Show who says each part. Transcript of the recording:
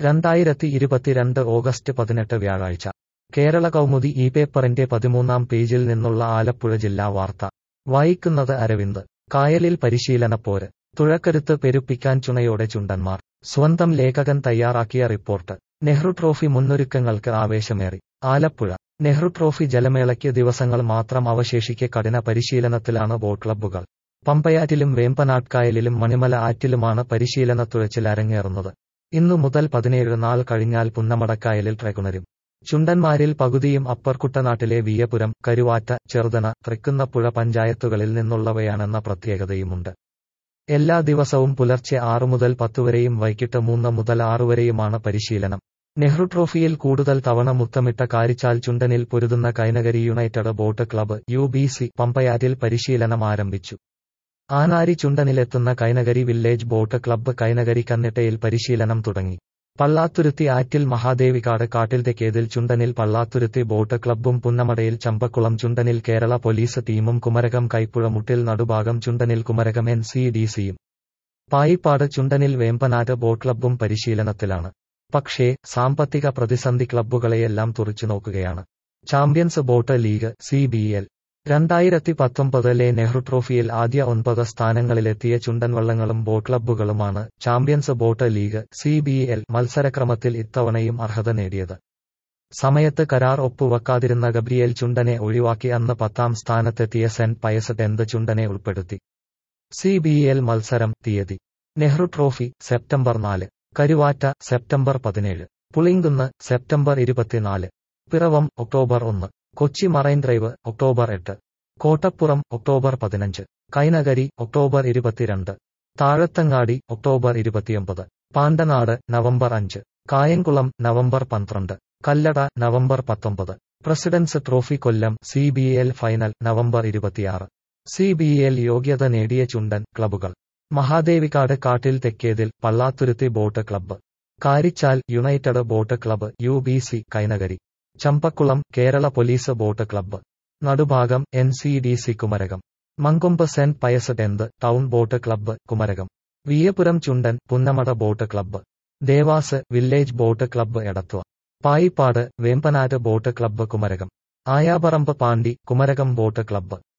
Speaker 1: രണ്ടായിരത്തി ഇരുപത്തിരണ്ട് ഓഗസ്റ്റ് പതിനെട്ട് വ്യാഴാഴ്ച കേരള കൗമുദി ഈ പേപ്പറിന്റെ പതിമൂന്നാം പേജിൽ നിന്നുള്ള ആലപ്പുഴ ജില്ലാ വാർത്ത വായിക്കുന്നത് അരവിന്ദ് കായലിൽ പരിശീലനപ്പോര് തുഴക്കരുത്ത് പെരുപ്പിക്കാൻ ചുണയോടെ ചുണ്ടന്മാർ സ്വന്തം ലേഖകൻ തയ്യാറാക്കിയ റിപ്പോർട്ട് നെഹ്റു ട്രോഫി മുന്നൊരുക്കങ്ങൾക്ക് ആവേശമേറി ആലപ്പുഴ നെഹ്റു ട്രോഫി ജലമേളയ്ക്ക് ദിവസങ്ങൾ മാത്രം അവശേഷിക്കെ കഠിന പരിശീലനത്തിലാണ് ബോട്ട് ക്ലബ്ബുകൾ പമ്പയാറ്റിലും വേമ്പനാട്കായലിലും മണിമല ആറ്റിലുമാണ് പരിശീലനത്തുഴച്ചിൽ അരങ്ങേറുന്നത് ഇന്നു മുതൽ പതിനേഴ് നാൾ കഴിഞ്ഞാൽ പുന്നമടക്കായലിൽ ട്രെകുണരും ചുണ്ടന്മാരിൽ പകുതിയും അപ്പർ കുട്ടനാട്ടിലെ വിയപുരം കരുവാറ്റ ചെറുതന തൃക്കുന്നപ്പുഴ പഞ്ചായത്തുകളിൽ നിന്നുള്ളവയാണെന്ന പ്രത്യേകതയുമുണ്ട് എല്ലാ ദിവസവും പുലർച്ചെ ആറു മുതൽ പത്തുവരെയും വൈകിട്ട് മൂന്ന് മുതൽ ആറുവരെയുമാണ് പരിശീലനം നെഹ്റു ട്രോഫിയിൽ കൂടുതൽ തവണ മുത്തമിട്ട കാരിച്ചാൽ ചുണ്ടനിൽ പൊരുതുന്ന Kainakari united boat club U B C പമ്പയാറ്റിൽ പരിശീലനം ആരംഭിച്ചു ആനാരി ചുണ്ടനിലെത്തുന്ന Kainakari village boat club Kainakari കന്നിട്ടയിൽ പരിശീലനം തുടങ്ങി പള്ളാത്തുരുത്തി ആറ്റിൽ മഹാദേവികാട് കാട്ടിൽ തെക്കേതിൽ ചുണ്ടനിൽ പള്ളാത്തുരുത്തി ബോട്ട് ക്ലബ്ബും പുന്നമടയിൽ ചമ്പക്കുളം ചുണ്ടനിൽ കേരള പോലീസ് ടീമും കുമരകം കൈപ്പുഴ മുട്ടിൽ നടുഭാഗം ചുണ്ടനിൽ കുമരകം എൻ സി ഡി സിയും പായിപ്പാട് ചുണ്ടനിൽ വേമ്പനാട് ബോട്ട് ക്ലബ്ബും പരിശീലനത്തിലാണ് പക്ഷേ സാമ്പത്തിക പ്രതിസന്ധി ക്ലബ്ബുകളെയെല്ലാം തുറച്ചു നോക്കുകയാണ് champions boat league C B L രണ്ടായിരത്തി പത്തൊമ്പതിലെ നെഹ്റു ട്രോഫിയിൽ ആദ്യ ഒൻപത് സ്ഥാനങ്ങളിലെത്തിയ ചുണ്ടൻവള്ളങ്ങളും ബോട്ട് ക്ലബ്ബുകളുമാണ് champions boat league C B L മത്സരക്രമത്തിൽ ഇത്തവണയും അർഹത നേടിയത് സമയത്ത് കരാർ ഒപ്പുവെക്കാതിരുന്ന ഗബ്രിയേൽ ചുണ്ടനെ ഒഴിവാക്കി അന്ന് പത്താം സ്ഥാനത്തെത്തിയ സെന്റ് പയസ് ടെന്ത് ചുണ്ടനെ ഉൾപ്പെടുത്തി സി ബി എൽ മത്സരം തീയതി നെഹ്റു ട്രോഫി സെപ്റ്റംബർ നാല് കരുവാറ്റ സെപ്റ്റംബർ പതിനേഴ് പുളിങ്കുന്ന് സെപ്റ്റംബർ ഇരുപത്തിനാല് പിറവം ഒക്ടോബർ ഒന്ന് കൊച്ചി മറൈൻ ഡ്രൈവ് ഒക്ടോബർ എട്ട് കോട്ടപ്പുറം ഒക്ടോബർ പതിനഞ്ച് കൈനകരി ഒക്ടോബർ ഇരുപത്തിരണ്ട് താഴത്തങ്ങാടി ഒക്ടോബർ ഇരുപത്തിയൊമ്പത് പാണ്ടനാട് നവംബർ അഞ്ച് കായംകുളം നവംബർ പന്ത്രണ്ട് കല്ലട നവംബർ പത്തൊമ്പത് presidents trophy Kollam C B L final November ഇരുപത്തിയാറ് സി ബി എൽ യോഗ്യത നേടിയ ചുണ്ടൻ ക്ലബുകൾ Mahadevikad Kattil Thekkethil Pallathuruthy boat club Karichal united boat club U B C Kainakari Champakulam Kerala police boat club Nadubhagam N C D C Kumarakom Mankombu saint Pius tenth town boat club Kumarakom Veeyapuram ചുണ്ടൻ Punnamada boat club Devas village boat club Edathua Payippad Vembanad boat club Kumarakom Ayaparambu Pandi Kumarakom boat club